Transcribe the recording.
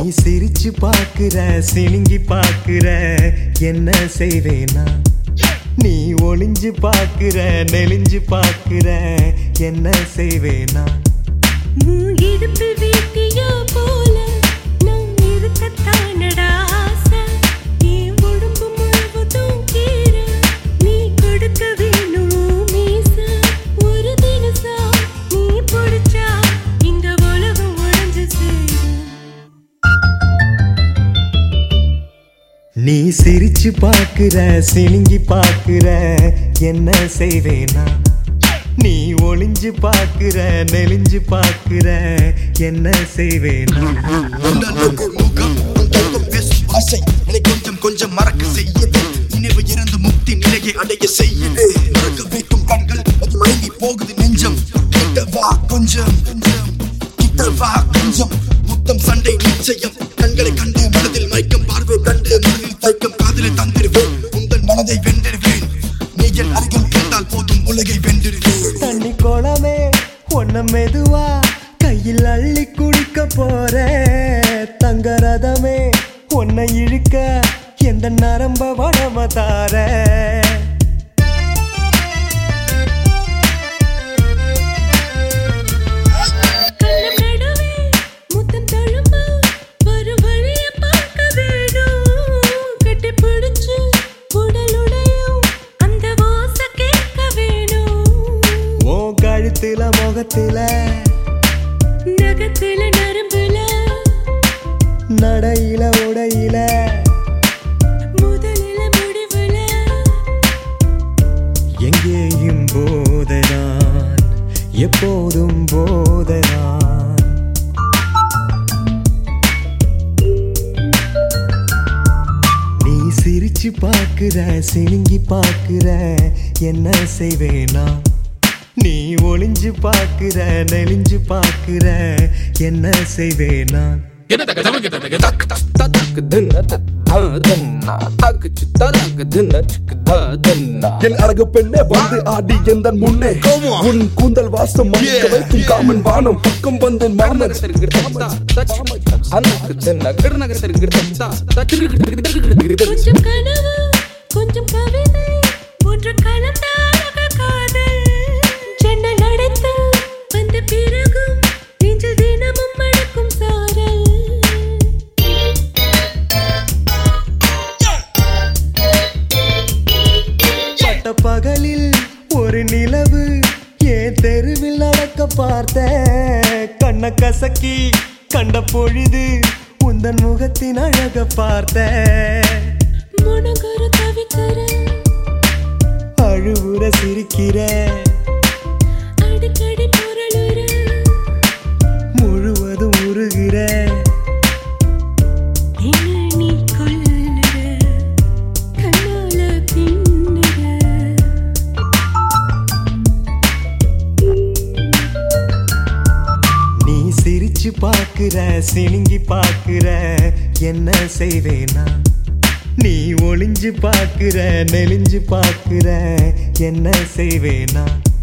சிரிச்சு பாக்குற சினுங்கி பாக்குற என்ன செய்வேனா நீ ஒளிஞ்சு பாக்குற நெளிஞ்சு பாக்குற என்ன செய்வேனா உன் இடுப்பு வேட்டியா போல நான் இருக்கத்தானடா ஆசை. என் உடம்பு முழுவதும் கீற, நீ கொடுக்க வேணும் உன் மீசை. ஒரு தினசா நீ பிடிச்சா, இந்த உலகம் உடைஞ்சு சேரும். நீ சிரிச்சு பாக்குற சினுங்கி பாக்குற என்ன செய்வேனா நீ ஒளிஞ்சு பாக்குற நெளிஞ்சு பாக்குற என்ன செய்வேனா உன்னழகு முகம் உன் பேசும் ஆசை என்னை கொஞ்சம் கொஞ்சம் மறக்க செய்யுது நினைவு இருந்து முக்தி நிலையை அடைய செய்யுது மறக்க வைக்கும் கண்கள் அது மயங்கி போகுது நெஞ்சம் கிட்ட வா கொஞ்சம் கொஞ்சம் கிட்ட வா கொஞ்சம் முத்தம் சண்டை நிச்சயம் கண்களை கண்டு மனதில் மயக்கம் பார்வை கண்டு மனதில் தைக்கம் காதலை தந்திருவேன் உங்கள் மனதை வென்றிருவேன் நீ என் அருகில் இருந்தால் போதும் உலகை வென்றிருவேன் தண்ணி குளமே ஒன்ன மெதுவா கையில் அள்ளி குடிக்க போற தங்க ரதமே உன்னை இழுக்க எந்த நரம்ப வடம தார கண்ணம் நடுவே முத்தம் தழும்ப, வரும் வழியை பார்க்க வேணும். கட்டிப் பிடிச்சு உடல் உடையும், அந்த ஓசை கேட்க வேணும் ஓ கழுத்துல முகத்துல நகத்துல நரம்புல நடையில உடையில முதலில முடிவுல எங்கேயும் போதனான் எப்போதும் போதனான் நீ சிரிச்சு பாக்குற சினுங்கி பாக்குற என்ன செய்வேனா நீ ஒளிஞ்சு பாக்குற நெளிஞ்சு பாக்குற என்ன செய்வேனா என் அழகு பெண்ணே வந்து ஆடி எந்த முன்னே உன் கூந்தல் வாசம் மணிக்க வைக்கும் காமன் வானம் பக்கம் வந்து மாமன் கொஞ்சம் கனவு கொஞ்சம் கவிதை ஒன்று கலந்த அழகு காதல் ஜன்னல் அடைத்து வந்த பிறகும் நெஞ்சில் தினமும் மணக்கும் சாரல் பட்ட பகலில் ஒரு நிலவு ஏன் தெருவில் நடக்க பார்த்த கண்ண கசக்கி கண்ட பொழுது உந்தன் முகத்தின் அழக பார்த்த முனகர தவிக்கிற அழுவுற சிரிக்கிற அடிக்கடி பொருளுற முழுவதும் உருகிற என்ன நீ கொல்லுற கண்ணால தின்னுற நீ சிரிச்சு பாக்குற சினுங்கி பாக்குற என்ன செய்வேனா நீ ஒளிஞ்சு பாக்குற நெளிஞ்சு பாக்குற என்ன செய்வேனா